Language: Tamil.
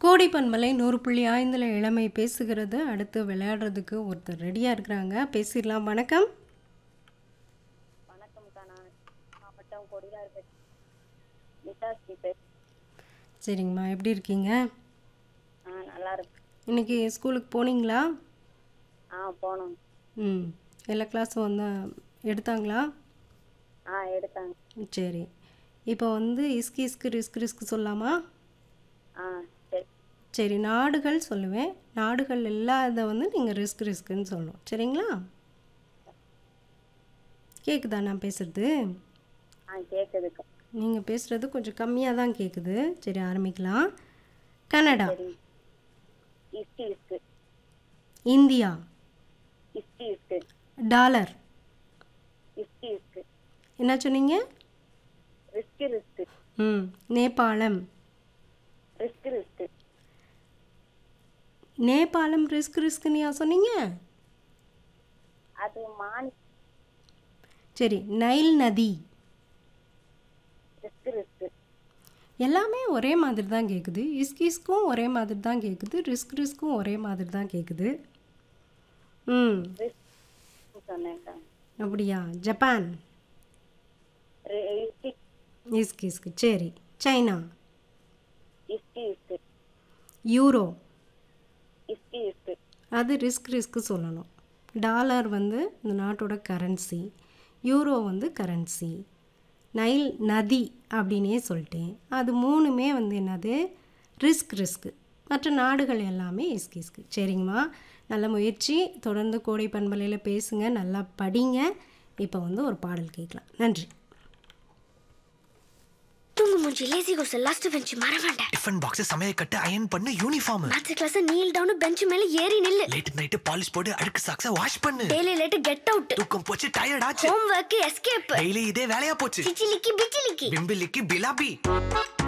கோடி பன்மலை நூறு புள்ளி ஐந்தில் இளமை பேசுகிறது அடுத்து விளையாடுறதுக்கு ஒருத்தர் ரெடியாக இருக்கிறாங்க பேசிடலாம் வணக்கம் வணக்கம்க்கா நான் மாவட்டம் கொடியார்பேட்டை நிஷாஸ்ரீ பேச சரிங்கம்மா எப்படி இருக்கீங்க ஆ நல்லா இருக்கு இன்னைக்கு ஸ்கூலுக்கு போனீங்களா ஆ போனோம் ம் எல்லா கிளாஸும் வந்து எடுத்தாங்களா ஆ எடுத்தாங்க சரி இப்போ வந்து இஸ்கு இஸ்கு ரிஸ்க் ரிஸ்க் சொல்லலாமா ஆ சரி சரி நாடுகள் சொல்லுவேன் நாடுகள் இல்லாத வந்து நீங்கள் ரிஸ்க் ரிஸ்க்குன்னு சொல்லணும் சரிங்களா கேட்குதா நான் பேசுகிறது ஆ கேட்குதுக்கா நீங்கள் பேசுகிறது கொஞ்சம் கம்மியாக தான் கேட்குது சரி ஆரம்பிக்கலாம் கனடா சரி இஸ்கு இஸ்கு இந்தியா இஸ்கு இஸ்கு டாலர் இஸ்கு இஸ்கு என்ன சொன்னீங்க ரிஸ்கு ரிஸ்கு ம் நேபாளம் ரிஸ்கு ரிஸ்கு நேபாளம் ரிஸ்க் ரிஸ்க்குன்னு சொன்னீங்க அது மானி சரி நைல் நதி ரிஸ்கு ரிஸ்கு எல்லாமே ஒரே மாதிரி தான் கேட்குது இஸ்க் இஸ்க்கும் ஒரே மாதிரி தான் கேட்குது ரிஸ்க் ரிஸ்க்கும் ஒரே மாதிரி தான் கேட்குது ம் ரிஸ்க் சொன்னேன்க்கா அப்படியா ஜப்பான் ரி- இஸ்கு இஸ்க் இஸ்க் சரி சைனா இஸ்கு இஸ்கு யூரோ இஸ்கு இஸ்கு அது ரிஸ்க் ரிஸ்க்கு சொல்லணும் டாலர் வந்து இந்த நாட்டோட கரன்சி யூரோ வந்து கரன்சி நைல் நதி அப்படின்னே சொல்லிட்டேன் அது மூணுமே வந்து என்னது ரிஸ்க் ரிஸ்க்கு மற்ற நாடுகள் எல்லாமே இஸ்க் இஸ்க்கு சரிங்கம்மா நல்ல முயற்சி தொடர்ந்து கோடை பண்பலையில் பேசுங்க நல்லா படிங்க இப்போ வந்து ஒரு பாடல் கேட்கலாம் நன்றி தூங்கு மூஞ்சி லேசி கோஸ் லாஸ்ட் பெஞ்ச் மறவாண்ட டிஃபன் பாக்ஸ் சமையல் கட்டு அயன் பண்ணு uniform maths class kneel down bench மேல ஏறி நில்லு லேட் நைட் பாலிஷ் போட்டு அழுக்கு சாக்ஸ வாஷ் பண்ணு டெய்லி லேட் கெட் அவுட் தூக்கம் போச்சு டயர்ட் ஆச்சு ஹோம் ஒர்க் எஸ்கேப் டெய்லி இதே வேலையா போச்சு சிச்சிலிக்கி பிச்சிலிக்கி பிம்பிலிக்கு பிலாபி